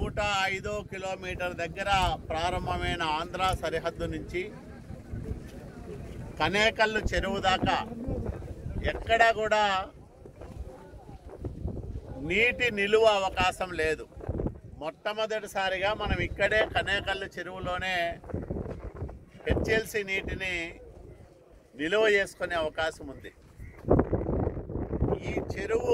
నూట ఐదో కిలోమీటర్ దగ్గర ప్రారంభమైన ఆంధ్ర సరిహద్దు నుంచి కనేకల్లు చెరువు దాకా ఎక్కడా కూడా నీటి నిలువ అవకాశం లేదు మొట్టమొదటిసారిగా మనం ఇక్కడే కనేకల్లు చెరువులోనే హెచ్ఎల్సి నీటిని నిలువ చేసుకునే అవకాశం ఉంది ఈ చెరువు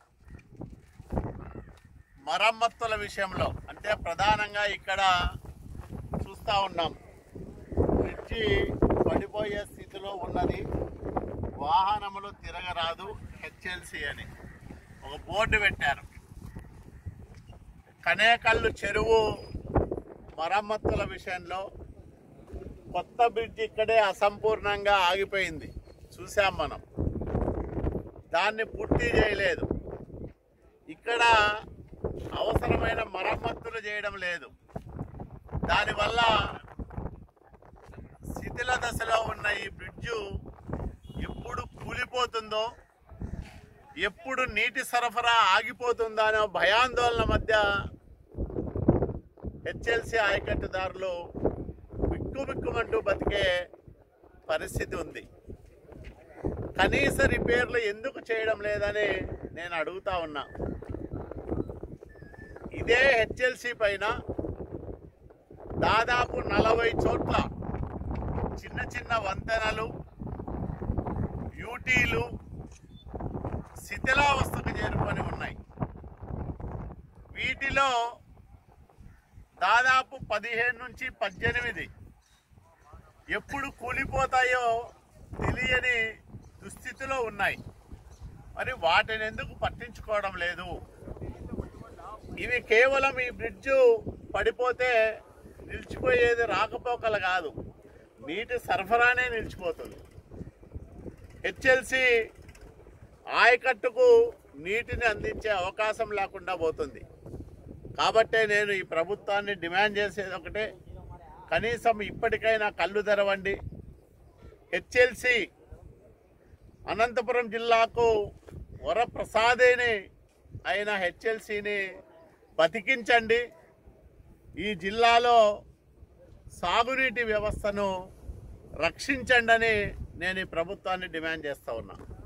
మరమ్మతుల విషయంలో అంటే ప్రధానంగా ఇక్కడ చూస్తూ ఉన్నాం బ్రిడ్జి పడిపోయే స్థితిలో ఉన్నది వాహనములు తిరగరాదు హెచ్ఎల్సి అని ఒక బోర్డు పెట్టారు కనేకల్లు చెరువు మరమ్మతుల విషయంలో కొత్త బ్రిడ్జ్ ఇక్కడే అసంపూర్ణంగా ఆగిపోయింది చూసాం మనం దాన్ని పూర్తి చేయలేదు ఇక్కడ అవసరమైన మరమ్మతులు చేయడం లేదు దానివల్ల శిథిల దశలో ఉన్న ఈ బ్రిడ్జు ఎప్పుడు కూలిపోతుందో ఎప్పుడు నీటి సరఫరా ఆగిపోతుందో అనే భయాందోళన మధ్య హెచ్ఎల్సి ఆయకట్టుదారులు బిక్కు బిక్కుమంటూ బతికే పరిస్థితి ఉంది కనీస రిపేర్లు ఎందుకు చేయడం లేదని నేను అడుగుతా ఉన్నా ఇదే హెచ్ఎల్సి పైన దాదాపు నలభై చోట్ల చిన్న చిన్న వంతెనలు యూటీలు శిథిలావస్థకు చేరుకొని ఉన్నాయి వీటిలో దాదాపు పదిహేను నుంచి పద్దెనిమిది ఎప్పుడు కూలిపోతాయో తెలియని దుస్థితిలో ఉన్నాయి మరి వాటిని ఎందుకు పట్టించుకోవడం లేదు ఇవి కేవలం ఈ బ్రిడ్జు పడిపోతే నిలిచిపోయేది రాకపోకలు కాదు నీటి సరఫరానే నిలిచిపోతుంది హెచ్ఎల్సి ఆయకట్టుకు నీటిని అందించే అవకాశం లేకుండా పోతుంది కాబట్టే నేను ఈ ప్రభుత్వాన్ని డిమాండ్ చేసేది ఒకటే కనీసం ఇప్పటికైనా కళ్ళు తెరవండి హెచ్ఎల్సి అనంతపురం జిల్లాకు వరప్రసాదేని అయిన హెచ్ఎల్సిని బతికించండి ఈ జిల్లాలో సాగునీటి వ్యవస్థను రక్షించండి అని నేను ఈ ప్రభుత్వాన్ని డిమాండ్ చేస్తా ఉన్నా